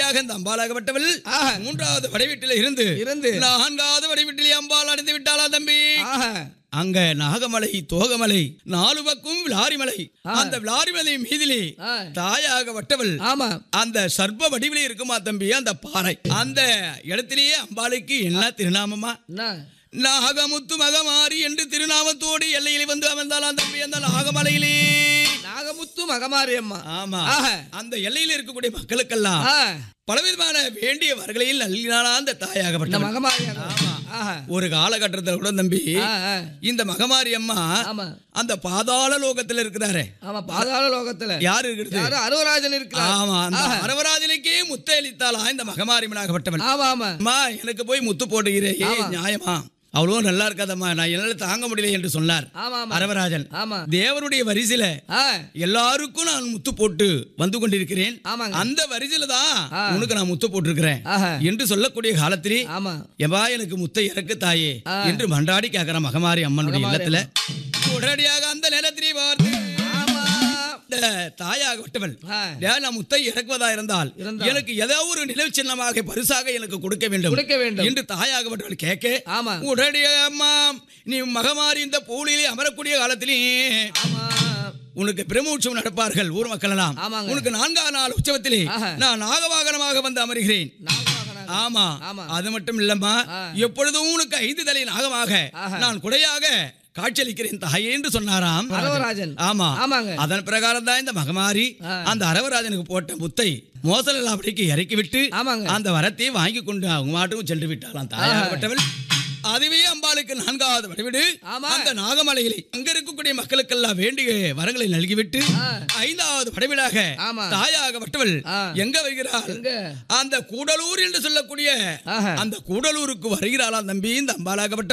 உடனடியாக இந்த அம்பாலாகப்பட்டவள் ஆஹா. மூன்றாவது வடிவீட்டில இருந்து இருந்து. நான்காவது வடிவீட்டிலே அம்பாள் அடைந்து விட்டாளா தம்பி ஆஹா. அங்க நாகமலை தோகமலை நாலு பக்கம் விளாரிமலை ஆ. அந்த விளாரிமலை மீதிலே ஆ. தாயாக வட்டவள் ஆமா அந்த சர்ப்ப வடிவிலே இருக்குமா தம்பி அந்த பாறை அந்த இடத்திலேயே அம்பாளுக்கு என்ன திருநாமமா என்ன நாகமுத்து மகமாரி என்று திருநாமத்தோடு எல்லையிலே வந்து அமர்ந்தாலாம் தம்பி அந்த நாகமலையிலே நாகமுத்து மகமாரி அம்மா ஆமா ஆஹா. அந்த எல்லையில் இருக்கக்கூடிய மக்களுக்கெல்லாம் ஆ, பலவிதமான வேண்டிய வரங்களையில் நல்கினாலா அந்த இந்த தாயாகப்பட்ட மகமாரி ஆமா. ஆஹா. ஒரு காலகட்டத்தில் கூட தம்பி ஆ, ஆ. இந்த மகமாரி அம்மா ஆமா அந்த பாதாள லோகத்துல இருக்கிறாரே ஆமா பாதாள லோகத்துல யாரு இருக்கிறது யாரு அருவராஜன் இருக்கிறார் ஆமா அந்த ஆஹா. அரவராஜனுக்கே முத்த அளித்தாளா இந்த மகமாரி மனாகப்பட்டவன் ஆமா ஆமா அம்மா எனக்கு போய் முத்து போடுகிறே ஏ ஆமா. நியாயமா அவ்வளோ நல்லா இருக்காதம்மா நான் என்னால தாங்க முடியல என்று சொன்னார் ஆமா ஆமா அரவராஜன் ஆமா தேவனுடைய வரிசையில ஆ, எல்லாருக்கும் நான் முத்து போட்டு வந்து கொண்டிருக்கிறேன் ஆமாங்க. அந்த வரிசையில தான் ஆ. உனக்கு நான் முத்து போட்டிருக்கிறேன் ஆஹா. என்று சொல்லக்கூடிய காலத்திலே ஆமா எவா எனக்கு முத்தை இறக்கு தாயே ஆ. என்று மன்றாடி கேட்கிற மகமாரி அம்மனுடைய மகமாரி இல்லத்துல உடனடியாக அந்த நேரத்திலே பார்த்து ஆமா இந்த தாயாக விட்டவள் ஆ. டேய், நான் முத்தை இறக்குவதா இருந்தால் இருந்தால். எனக்கு ஏதோ ஒரு நினைவு சின்னமாக பரிசாக எனக்கு கொடுக்க வேண்டும் கொடுக்க வேண்டும் என்று தாயாகப்பட்டவள் கேட்க ஆமா உடனடியாக அம்மா நீ மகமாரி இந்த பூலிலே அமரக்கூடிய காலத்திலே ஆமா உனக்கு பிரம்மோற்சவம் நடப்பார்கள் ஊர் மக்கள் எல்லாம் ஆமாங்க. உனக்கு நான்காம் நாள் உற்சவத்திலே ஆஹா. நான் நாகவாகனமாக வந்து அமர்கிறேன் நாகவாகன ஆமா ஆமா. அது மட்டும் இல்லம்மா ஆ. எப்பொழுதும் உனக்கு ஐந்து தலை நாகமாக ஆஹா. நான் குடையாக காட்சியளிக்கிறேன் தாயே என்று சொன்னாராம் அரவராஜன் ஆமா ஆமாங்க அதன் பிரகாரம் தான் இந்த மகமாரி ஆ. அந்த அரவராஜனுக்கு போட்ட முத்தை மோசல் அப்படிக்கு இறக்கி விட்டு ஆமாங்க அந்த வரத்தை வாங்கி கொண்டு அவங்க மாட்டுக்கும் சென்று விட்டாளாம் தாயாகப்பட்டவள் அதுவே அம்பாளுக்கு நான்காவது வடிவிடு ஆமா. அந்த நாகமலையிலே அங்க இருக்கக்கூடிய மக்களுக்கெல்லாம் வேண்டிய வரங்களை நல்கிவிட்டு ஆ. ஐந்தாவது வடிவிலாக ஆமா. தாயாகப்பட்டவள் ஆ. எங்க வருகிறாள் எங்க அந்த கூடலூர் என்று சொல்லக்கூடிய ஆஹா. அந்த கூடலூருக்கு வருகிறாளாம் தம்பி இந்த அம்பாளாகப்பட்ட